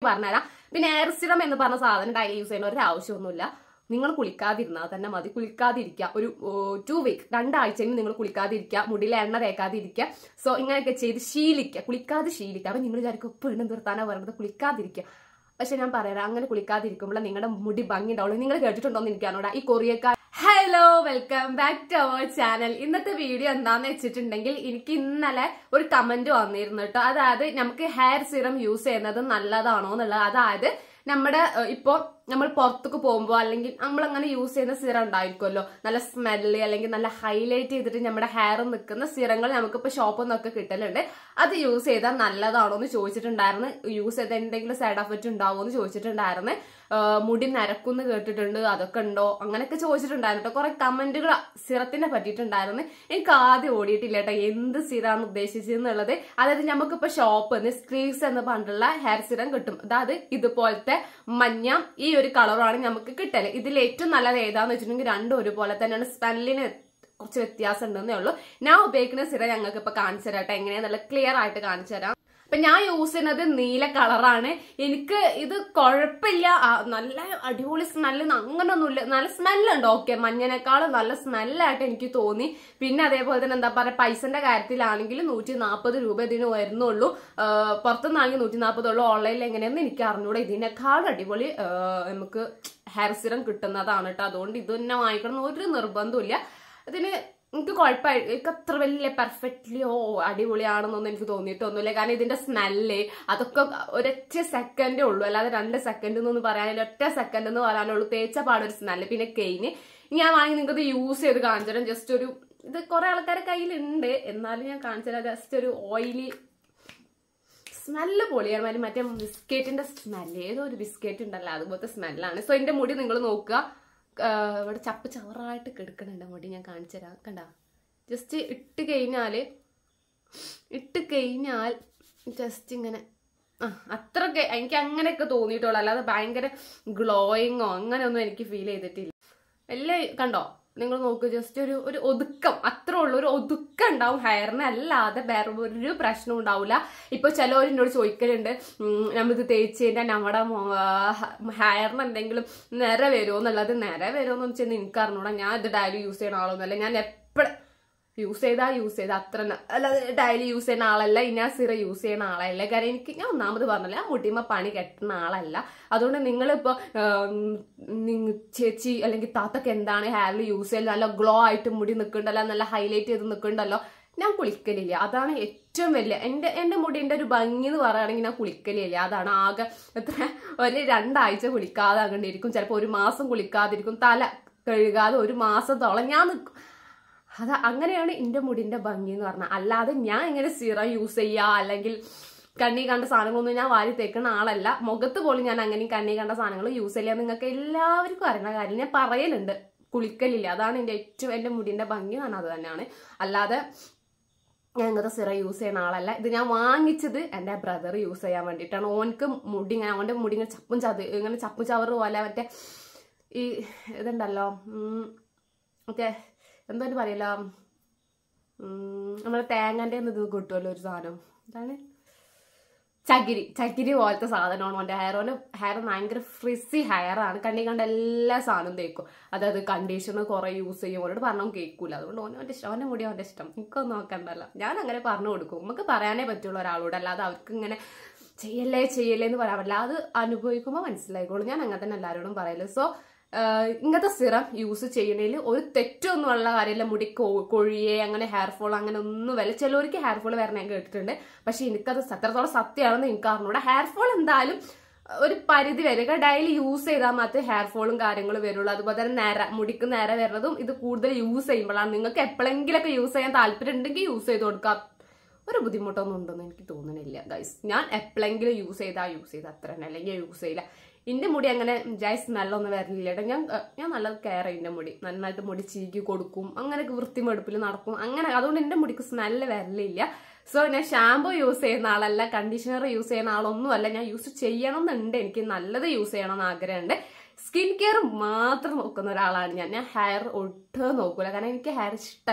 പറഞ്ഞുതരാം പിന്നെ air serum എന്ന് പറഞ്ഞ സാധനം ഡൈലി യൂസ് ചെയ്യുന്ന ഒരു ആവശ്യമൊന്നുമില്ല നിങ്ങൾ കുളിക്കാതിരുന്നാൽ തന്നെ മതി കുളിക്കാതിരിക്കുക ഒരു ടു വീക്ക് രണ്ടാഴ്ചയിൽ നിങ്ങൾ കുളിക്കാതിരിക്കുക മുടിയിൽ എണ്ണ തേക്കാതിരിക്കുക സോ ഇങ്ങനെയൊക്കെ ചെയ്ത് ശീലിക്കുക കുളിക്കാതെ ശീലിക്കുക അപ്പൊ നിങ്ങൾ വിചാരിക്കും പെണ്ണ് നിർത്താനാ പറയുന്നത് കുളിക്കാതിരിക്കുക പക്ഷെ ഞാൻ പറയാം അങ്ങനെ കുളിക്കാതിരിക്കുമ്പോൾ നിങ്ങളുടെ മുടി ഭംഗി ഉണ്ടാവുള്ളൂ നിങ്ങൾ കേട്ടിട്ടുണ്ടോന്ന് എനിക്കാണോടാ ഈ കൊറിയക്കാർ hello welcome back to our channel ഇന്നത്തെ വീഡിയോ എന്താന്ന് വെച്ചിട്ടുണ്ടെങ്കിൽ എനിക്ക് ഇന്നലെ ഒരു കമന്റ് വന്നിരുന്നു കേട്ടോ അതായത് നമുക്ക് ഹെയർ സിറം യൂസ് ചെയ്യുന്നത് നല്ലതാണോ എന്നുള്ളത് അതായത് നമ്മുടെ ഏഹ്, ഇപ്പൊ നമ്മൾ പുറത്തേക്ക് പോകുമ്പോൾ അല്ലെങ്കിൽ നമ്മൾ അങ്ങനെ യൂസ് ചെയ്യുന്ന സിറം ഉണ്ടായിരിക്കുമല്ലോ നല്ല സ്മെല്ല് അല്ലെങ്കിൽ നല്ല ഹൈലൈറ്റ് ചെയ്തിട്ട് നമ്മുടെ ഹെയർ നിൽക്കുന്ന സിറങ്ങൾ നമുക്കിപ്പോൾ ഷോപ്പിൽ നിന്നൊക്കെ കിട്ടലുണ്ട് അത് യൂസ് ചെയ്താൽ നല്ലതാണോ എന്ന് ചോദിച്ചിട്ടുണ്ടായിരുന്നു യൂസ് ചെയ്താൽ എന്തെങ്കിലും സൈഡ് എഫക്റ്റ് ഉണ്ടാവുമോ എന്ന് ചോദിച്ചിട്ടുണ്ടായിരുന്നു ഏഹ്, മുടി നരക്കുന്ന് കേട്ടിട്ടുണ്ട് അതൊക്കെ ഉണ്ടോ അങ്ങനെയൊക്കെ ചോദിച്ചിട്ടുണ്ടായിരുന്നു കേട്ടോ കുറെ കമന്റുകൾ സിറത്തിനെ പറ്റിയിട്ടുണ്ടായിരുന്നു എനിക്ക് ആദ്യം ഓടിയിട്ടില്ല കേട്ടോ എന്ത് സിറാണ് ഉദ്ദേശിച്ചെന്നുള്ളത് അതായത് നമുക്കിപ്പോ ഷോപ്പ് സ്ക്രീസ് എന്ന് പറഞ്ഞിട്ടുള്ള ഹെയർ സിറം കിട്ടും അതായത് ഇതുപോലത്തെ മഞ്ഞ ഈ ഒരു കളറാണ് നമുക്ക് കിട്ടല് ഇതിൽ ഏറ്റവും നല്ലത് ഏതാന്ന് വെച്ചിട്ടുണ്ടെങ്കിൽ രണ്ടും ഒരുപോലെ തന്നെയാണ് സ്മെല്ലിന് കുറച്ച് വ്യത്യാസം ഉണ്ടെന്നേ ഉള്ളൂ ഞാൻ ഉപയോഗിക്കുന്ന സിറം ഞങ്ങൾക്ക് ഇപ്പൊ കാണിച്ചു തരാം കേട്ടോ എങ്ങനെയാ നല്ല ക്ലിയർ ആയിട്ട് കാണിച്ചു തരാം അപ്പൊ ഞാൻ യൂസ് ചെയ്യുന്നത് നീല കളറാണ് എനിക്ക് ഇത് കുഴപ്പമില്ല ആ, നല്ല അടിപൊളി സ്മെല്ല് അങ്ങനൊന്നുമില്ല നല്ല സ്മെല്ലുണ്ട് ഓക്കെ മഞ്ഞനേക്കാളും നല്ല സ്മെല്ലായിട്ട് എനിക്ക് തോന്നി പിന്നെ അതേപോലെ തന്നെ എന്താ പറയാ പൈസന്റെ കാര്യത്തിലാണെങ്കിൽ നൂറ്റി നാൽപ്പത് രൂപ ഇതിന് വരുന്നുള്ളൂ ആ, പുറത്തുനിന്നാണെങ്കിൽ നൂറ്റി നാൽപ്പതുള്ളൂ ഓൺലൈനിൽ എങ്ങനെയാണെന്ന് എനിക്ക് അറിഞ്ഞൂടെ ഇതിനേക്കാളും അടിപൊളി ആ, നമുക്ക് ഹെയർ സിറം കിട്ടുന്നതാണ് കേട്ടോ അതുകൊണ്ട് ഇത് തന്നെ വാങ്ങിക്കണം എന്ന് ഒരു നിർബന്ധമില്ല അതിന് എനിക്ക് കുഴപ്പമായി എനിക്ക് അത്ര വലിയ പെർഫെക്റ്റ്ലി ഓ അടിപൊളിയാണെന്നൊന്നും എനിക്ക് തോന്നിയിട്ടൊന്നുമില്ല കാരണം ഇതിന്റെ സ്മെല്ല് അതൊക്കെ ഒരൊറ്റ സെക്കൻഡേ ഉള്ളൂ അല്ലാതെ രണ്ട് സെക്കൻഡ് എന്നൊന്നും പറയാനില്ല ഒറ്റ സെക്കൻഡ് എന്ന് പറയാനുള്ളൂ തേച്ച പാടൊരു സ്മെല്ല് പിന്നെ കെയിന് ഞാൻ വാങ്ങി നിങ്ങൾക്ക് ഇത് യൂസ് ചെയ്ത് കാണിച്ചു തരാം ജസ്റ്റ് ഒരു ഇത് കുറെ ആൾക്കാരുടെ കയ്യിലുണ്ട് എന്നാലും ഞാൻ കാണിച്ചു തരാം ജസ്റ്റ് ഒരു ഓയിലി സ്മെല്ല് പൊളിയാണ് അതിന് മറ്റേ ബിസ്ക്കറ്റിന്റെ സ്മെല്ല് ഏതോ ഒരു ബിസ്ക്കറ്റ് ഉണ്ടല്ലോ അതുപോലത്തെ സ്മെല്ലാണ് സോ എന്റെ മുടി നിങ്ങൾ നോക്കുക ആ, ഇവിടെ ചപ്പ് ചവറായിട്ട് കിടക്കണുണ്ട് മുടി ഞാൻ കാണിച്ചു തരാം കണ്ട ജസ്റ്റ് ഇട്ട് കഴിഞ്ഞാല് ഇട്ട് കഴിഞ്ഞാൽ ജസ്റ്റ് ഇങ്ങനെ ആ അത്രയൊക്കെ എനിക്ക് അങ്ങനെയൊക്കെ തോന്നിയിട്ടുള്ളൂ അല്ലാതെ ഭയങ്കര ഗ്ലോയിങ്ങോ അങ്ങനെയൊന്നും എനിക്ക് ഫീൽ ചെയ്തിട്ടില്ല വലിയ കണ്ടോ നിങ്ങൾ നോക്ക് ജസ്റ്റ് ഒരു ഒരു ഒതുക്കം അത്രേ ഉള്ളൂ ഒരു ഒതുക്കം ഉണ്ടാവും ഹെയറിന് അല്ലാതെ വേറെ ഒരു പ്രശ്നം ഉണ്ടാവില്ല ഇപ്പൊ ചിലവർ എന്നോട് ചോദിക്കലുണ്ട് ഉം, നമ്മളിത് തേച്ച് കഴിഞ്ഞാൽ നമ്മുടെ ഹെയറിന് എന്തെങ്കിലും നിര വരുമോ എന്നുള്ളത് നിര വരുമോ എന്ന് വെച്ചാൽ എനിക്ക് അറിഞ്ഞൂടാ ഞാൻ ഇത് ഡയലി യൂസ് ചെയ്യുന്ന ആളൊന്നുമല്ല ഞാൻ എപ്പോഴും യൂസ് ചെയ്താൽ യൂസ് ചെയ്താൽ അത്ര ന- അല്ലാതെ ഡയലി യൂസ് ചെയ്യുന്ന ആളല്ല ഇനി ആ സിറ യൂസ് ചെയ്യുന്ന ആളല്ല കാര്യം എനിക്ക് ഞാൻ ഒന്നാമത് പറഞ്ഞില്ല ആ മുട്ടിമ പണി കെട്ടുന്ന ആളല്ല അതുകൊണ്ട് നിങ്ങളിപ്പോ ആം, നിങ്ങ ചേച്ചി അല്ലെങ്കിൽ താത്തൊക്കെ എന്താണ് ഹെയറിൽ യൂസ് ചെയ്യൽ നല്ല ഗ്ലോ ആയിട്ട് മുടി നിൽക്കണ്ടല്ലോ നല്ല ഹൈലൈറ്റ് ചെയ്ത് നിൽക്കണ്ടല്ലോ ഞാൻ കുളിക്കലില്ല അതാണ് ഏറ്റവും വലിയ എൻ്റെ എൻ്റെ മുടിൻ്റെ ഒരു ഭംഗി എന്ന് പറയുകയാണെങ്കിൽ ഞാൻ കുളിക്കലില്ല അതാണ് ആകെ എത്ര ഒരു രണ്ടാഴ്ച കുളിക്കാതെ അങ്ങണ്ടിരിക്കും ചിലപ്പോൾ ഒരു മാസം കുളിക്കാതിരിക്കും തല കഴുകാതെ ഒരു മാസത്തോളം ഞാൻ നിൽക്കും അത് അങ്ങനെയാണ് എൻ്റെ മുടിന്റെ ഭംഗി എന്ന് പറഞ്ഞാൽ അല്ലാതെ ഞാൻ ഇങ്ങനെ സിറം യൂസ് ചെയ്യുക അല്ലെങ്കിൽ കണ്ണി കണ്ട സാധനങ്ങളൊന്നും ഞാൻ വാരി തേക്കുന്ന ആളല്ല മുഖത്ത് പോലും ഞാൻ അങ്ങനെ കണ്ണി കണ്ട സാധനങ്ങൾ യൂസ് ചെയ്യാൻ നിങ്ങൾക്ക് എല്ലാവർക്കും അറിയുന്ന കാര്യം ഞാൻ പറയലുണ്ട് കുളിക്കലില്ല അതാണ് എൻ്റെ ഏറ്റവും എൻ്റെ മുടിന്റെ ഭംഗി എന്ന് പറഞ്ഞാൽ അത് തന്നെയാണ് അല്ലാതെ ഞാൻ ഇങ്ങനത്തെ സിറ യൂസ് ചെയ്യുന്ന ആളല്ല ഇത് ഞാൻ വാങ്ങിച്ചത് എൻ്റെ ബ്രദർ യൂസ് ചെയ്യാൻ വേണ്ടിയിട്ടാണ് ഓനക്ക് മുടി ഇങ്ങനെ അവൻ്റെ മുടി ഇങ്ങനെ ചപ്പും ചത് ഇങ്ങനെ ചപ്പും ചവറ് പോലെ മറ്റേ ഈ ഇതുണ്ടല്ലോ ഉം, മറ്റേ എന്താ പറയല നമ്മുടെ തേങ്ങൻ്റെ ഇത് കിട്ടുമല്ലോ ഒരു സാധനം എന്താണ് ചകിരി ചകിരി പോലത്തെ സാധനമാണ് അവൻ്റെ ഹെയർ ഓൻ്റെ ഹെയർ ഭയങ്കര ഫ്രിസി ഹെയർ ആണ് കണ്ണി കണ്ട എല്ലാ സാധനവും തേക്കും അതായത് കണ്ടീഷണർ കുറെ യൂസ് ചെയ്യും അവരോട് പറഞ്ഞാൽ കേൾക്കൂല അതുകൊണ്ട് ഓനെ അവൻ്റെ ഇഷ്ടം അവൻ്റെ മുടി അവൻ്റെ ഇഷ്ടം എനിക്കൊന്നും നോക്കണ്ടല്ലോ ഞാൻ അങ്ങനെ പറഞ്ഞു കൊടുക്കും നമുക്ക് പറയാനേ പറ്റുള്ളൂ ഒരാളോട് അല്ലാതെ അവർക്ക് ഇങ്ങനെ ചെയ്യല്ലേ ചെയ്യല്ലേ എന്ന് പറയാൻ പറ്റില്ല അത് അനുഭവിക്കുമ്പോൾ മനസ്സിലായിക്കോളൂ ഞാൻ അങ്ങനെ തന്നെ എല്ലാവരോടും പറയല് സോ ഇങ്ങനത്തെ സിറം യൂസ് ചെയ്യുന്നതിൽ ഒരു തെറ്റൊന്നും ഉള്ള കാര്യമില്ല മുടി കൊ- കൊഴിയെ അങ്ങനെ ഹെയർ ഫോൾ അങ്ങനെ ഒന്നും വല്ല ചിലവർക്ക് ഹെയർ ഫോൾ വരണ ഞാൻ കേട്ടിട്ടുണ്ട് പക്ഷെ എനിക്കത് അത്രത്തോളം സത്യമാണെന്ന് എനിക്ക് അറിഞ്ഞൂടാ ഹെയർ ഫോൾ എന്തായാലും ഒരു പരിധി വരെ ഡെയിലി യൂസ് ചെയ്താൽ മാത്രമേ ഹെയർ ഫോളും കാര്യങ്ങളും വരുള്ളൂ അതുപോലെ തന്നെ നേരെ മുടിക്ക് നേരെ വരുന്നതും ഇത് കൂടുതൽ യൂസ് ചെയ്യുമ്പോഴാണ് നിങ്ങൾക്ക് എപ്പോഴെങ്കിലൊക്കെ യൂസ് ചെയ്യാൻ താല്പര്യം ഉണ്ടെങ്കിൽ യൂസ് ചെയ്ത് കൊടുക്കാം ഒരു ബുദ്ധിമുട്ടൊന്നും ഉണ്ടെന്ന് എനിക്ക് തോന്നുന്നില്ല ഗൈസ് ഞാൻ എപ്പോഴെങ്കിലും യൂസ് ചെയ്താൽ യൂസ് ചെയ്ത് അത്ര തന്നെ അല്ലെങ്കിൽ യൂസ് ചെയ്യില്ല എന്റെ മുടി അങ്ങനെ ജായ് സ്മെല്ലൊന്നും വരില്ല കേട്ടോ ഞാൻ ഏഹ്, ഞാൻ നല്ല കെയർ ചെയ്യും എൻ്റെ മുടി നന്നായിട്ട് മുടി ചീകി കൊടുക്കും അങ്ങനെയൊക്കെ വൃത്തിമെടുപ്പിൽ നടക്കും അങ്ങനെ അതുകൊണ്ട് എൻ്റെ മുടിക്ക് സ്മെല്ല് വരലില്ല സോ ഞാൻ ഷാമ്പു യൂസ് ചെയ്യുന്ന ആളല്ല കണ്ടീഷണർ യൂസ് ചെയ്യുന്ന ആളൊന്നുമല്ല ഞാൻ യൂസ് ചെയ്യണം എന്നുണ്ട് എനിക്ക് നല്ലത് യൂസ് ചെയ്യണം എന്ന് ആഗ്രഹമുണ്ട് സ്കിൻ കെയർ മാത്രം നോക്കുന്ന ഒരാളാണ് ഞാൻ ഞാൻ ഹെയർ ഒട്ടും നോക്കൂല കാരണം എനിക്ക് ഹെയർ ഇഷ്ടമല്ല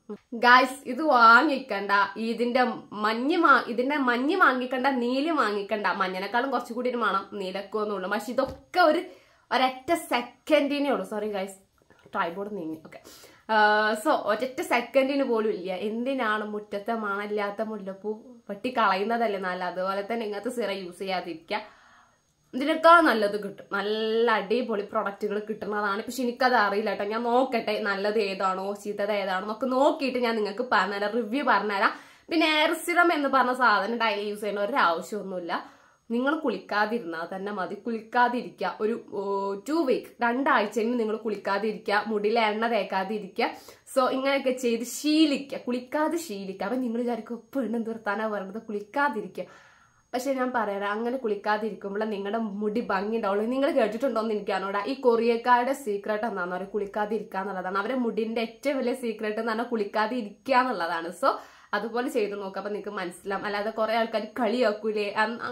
ഗായ്സ് ഇത് വാങ്ങിക്കണ്ട ഇതിന്റെ മഞ്ഞ് വാ- ഇതിന്റെ മഞ്ഞ് വാങ്ങിക്കണ്ട നീല് വാങ്ങിക്കണ്ട മഞ്ഞനേക്കാളും കുറച്ചുകൂടി ഒരു മണം നീലക്കുന്നുള്ളൂ പക്ഷെ ഇതൊക്കെ ഒരു ഒരൊറ്റ സെക്കൻഡിനേ ഉള്ളൂ സോറി ഗായ്സ് ട്രൈബോർഡ് നീങ്ങി ഓക്കെ സോ ഒരൊറ്റ സെക്കൻഡിന് പോലും ഇല്ല എന്തിനാണ് മുറ്റത്തെ മണമില്ലാത്ത മുല്ലപ്പൂ വെട്ടി കളയുന്നതല്ലേ നല്ല അതുപോലെ തന്നെ ഇങ്ങനത്തെ സിറ യൂസ് ചെയ്യാതിരിക്കുക ഇതിനേക്കാൾ നല്ലത് കിട്ടും നല്ല അടിപൊളി പ്രൊഡക്റ്റുകൾ കിട്ടുന്നതാണ് പക്ഷെ എനിക്കത് അറിയില്ല കേട്ടോ ഞാൻ നോക്കട്ടെ നല്ലത് ഏതാണോ ചീത്തത് ഏതാണോ എന്നൊക്കെ നോക്കിയിട്ട് ഞാൻ നിങ്ങൾക്ക് പറഞ്ഞുതരാം റിവ്യൂ പറഞ്ഞുതരാം പിന്നെ എയർ സിറം എന്ന് പറഞ്ഞ സാധനം ഡെയിലി യൂസ് ചെയ്യുന്ന ഒരു ആവശ്യമൊന്നുമില്ല നിങ്ങൾ കുളിക്കാതിരുന്നാൽ തന്നെ മതി കുളിക്കാതിരിക്കുക ഒരു ടു വീക്ക് രണ്ടാഴ്ചയിൽ നിങ്ങൾ കുളിക്കാതിരിക്കുക മുടിയിൽ എണ്ണ തേക്കാതിരിക്കുക സോ ഇങ്ങനെയൊക്കെ ചെയ്ത് ശീലിക്കുക കുളിക്കാതെ ശീലിക്കുക അപ്പം നിങ്ങൾ വിചാരിക്കും പെണ്ണ് നിർത്താനാ പറയുന്നത് കുളിക്കാതിരിക്കുക പക്ഷെ ഞാൻ പറയാം അങ്ങനെ കുളിക്കാതിരിക്കുമ്പോൾ നിങ്ങളുടെ മുടി ഭംഗി ഉണ്ടാവുള്ളൂ നിങ്ങൾ കേട്ടിട്ടുണ്ടോന്ന് എനിക്കാണോടാ ഈ കൊറിയക്കാരുടെ സീക്രട്ട് എന്താണെന്ന് പറയുക കുളിക്കാതിരിക്കുക എന്നുള്ളതാണ് അവരുടെ മുടിന്റെ ഏറ്റവും വലിയ സീക്രട്ട് എന്ന് പറഞ്ഞാൽ കുളിക്കാതിരിക്കുക എന്നുള്ളതാണ് സോ അതുപോലെ ചെയ്ത് നോക്കാം അപ്പൊ നിങ്ങൾക്ക് മനസ്സിലാവും അല്ലാതെ കുറെ ആൾക്കാർ കളിയാക്കൂലേ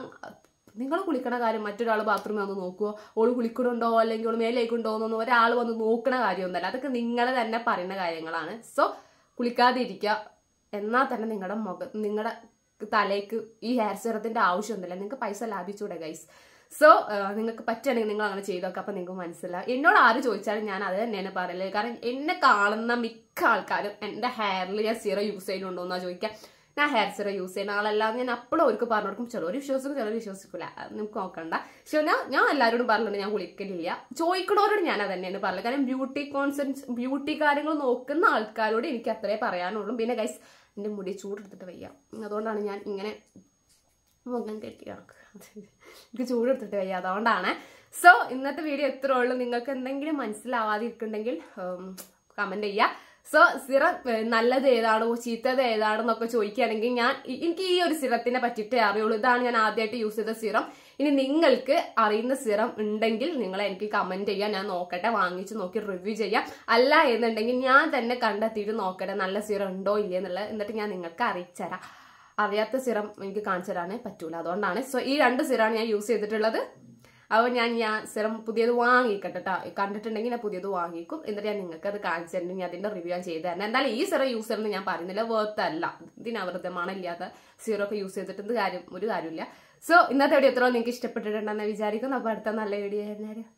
നിങ്ങൾ കുളിക്കണ കാര്യം മറ്റൊരാൾ ബാത്റൂമിൽ വന്ന് നോക്കുവോ ഓള് കുളിക്കണുണ്ടോ അല്ലെങ്കിൽ ഓള് മേലേക്കുണ്ടോ എന്നൊന്നും ഒരാൾ വന്ന് നോക്കണ കാര്യമൊന്നുമല്ല അതൊക്കെ നിങ്ങൾ തന്നെ പറയുന്ന കാര്യങ്ങളാണ് സോ കുളിക്കാതിരിക്കുക എന്നാൽ തന്നെ നിങ്ങളുടെ മുഖം നിങ്ങളുടെ തലേക്ക് ഈ ഹെയർ സെറത്തിന്റെ ആവശ്യമൊന്നുമില്ല നിങ്ങൾക്ക് പൈസ ലാഭിച്ചൂടെ ഗൈസ് സോ നിങ്ങൾക്ക് പറ്റുകയാണെങ്കിൽ നിങ്ങൾ അങ്ങനെ ചെയ്തൊക്കെ അപ്പൊ നിങ്ങൾക്ക് മനസ്സിലാവും എന്നോട് ആര് ചോദിച്ചാലും ഞാൻ അത് തന്നെയാണ് പറയല് കാരണം എന്നെ കാണുന്ന മിക്ക ആൾക്കാരും എന്റെ ഹെയറിൽ ഞാൻ സീറോ യൂസ് ചെയ്യുന്നുണ്ടോ എന്നാ ചോദിക്കാം ഞാൻ ഹെയർ സീറോ യൂസ് ചെയ്യുന്ന ആളല്ലാന്ന് ഞാൻ അപ്പോഴും അവർക്ക് പറഞ്ഞു കൊടുക്കും ചിലർ വിശ്വസിക്കും ചിലർ വിശ്വസിക്കില്ല അത് നമുക്ക് നോക്കണ്ട പക്ഷെ ഞാൻ ഞാൻ എല്ലാവരോടും പറഞ്ഞിട്ടുണ്ട് ഞാൻ കുളിക്കലില്ല ചോദിക്കണവരോട് ഞാൻ അത് തന്നെയാണ് പറഞ്ഞത് കാരണം ബ്യൂട്ടി കോൺസെൻസ് ബ്യൂട്ടി കാര്യങ്ങൾ നോക്കുന്ന ആൾക്കാരോട് എനിക്ക് അത്രേ പറയാനുള്ളൂ പിന്നെ ഗൈസ് എൻ്റെ മുടി ചൂടെടുത്തിട്ട് വയ്യ അതുകൊണ്ടാണ് ഞാൻ ഇങ്ങനെ മുഖം കെട്ടി കിടക്കുക എനിക്ക് ചൂടെടുത്തിട്ട് വയ്യ അതുകൊണ്ടാണ് സോ ഇന്നത്തെ വീഡിയോ എത്ര ഉള്ളൂ നിങ്ങൾക്ക് എന്തെങ്കിലും മനസ്സിലാവാതിരിക്കുന്നുണ്ടെങ്കിൽ കമന്റ് ചെയ്യുക സോ സിറം ഏഹ്, നല്ലത് ഏതാണോ ചീത്തത് ഏതാണെന്നൊക്കെ ചോദിക്കുകയാണെങ്കിൽ ഞാൻ ഇ- എനിക്ക് ഈ ഒരു സിറത്തിനെ പറ്റിയിട്ടേ അറിയുള്ളൂ ഇതാണ് ഞാൻ ആദ്യമായിട്ട് യൂസ് ചെയ്ത സിറം ഇനി നിങ്ങൾക്ക് അറിയുന്ന സിറം ഉണ്ടെങ്കിൽ നിങ്ങൾ എനിക്ക് കമന്റ് ചെയ്യാം ഞാൻ നോക്കട്ടെ വാങ്ങിച്ച് നോക്കി റിവ്യൂ ചെയ്യാം അല്ല എന്നുണ്ടെങ്കിൽ ഞാൻ തന്നെ കണ്ടെത്തിയിട്ട് നോക്കട്ടെ നല്ല സിറം ഉണ്ടോ ഇല്ലേ എന്നുള്ളത് എന്നിട്ട് ഞാൻ നിങ്ങൾക്ക് അറിയിച്ചുതരാം അറിയാത്ത സിറം എനിക്ക് കാണിച്ചു തരാനേ പറ്റൂല അതുകൊണ്ടാണ് സോ ഈ രണ്ട് സിറാണ് ഞാൻ യൂസ് ചെയ്തിട്ടുള്ളത് അപ്പോൾ ഞാൻ ഞാൻ സിറം പുതിയത് വാങ്ങിക്കട്ടെ ട്ടോ. കണ്ടിട്ടുണ്ടെങ്കിൽ ഞാൻ പുതിയത് വാങ്ങിക്കും എന്നിട്ട് ഞാൻ നിങ്ങൾക്ക് അത് കാണിച്ചു തരുന്നുണ്ടെങ്കിൽ ഞാൻ അതിന്റെ റിവ്യൂ ഞാൻ ചെയ്തു തരണം എന്തായാലും ഈ സിറം യൂസ് ചെയ്യണമെന്ന് ഞാൻ പറയുന്നില്ല വേർത്ത് അല്ല ഇതിന് വെറുതെ മണമില്ലാത്ത സീറോ ഒക്കെ യൂസ് ചെയ്തിട്ട് ഇത് കാര്യം ഒരു കാര്യമില്ല സോ ഇന്നത്തെ വീഡിയോ എത്രയോ നിങ്ങൾക്ക് ഇഷ്ടപ്പെട്ടിട്ടുണ്ടെന്ന് വിചാരിക്കുന്നു അപ്പോൾ അടുത്ത നല്ല വീഡിയോ ആയിരുന്നു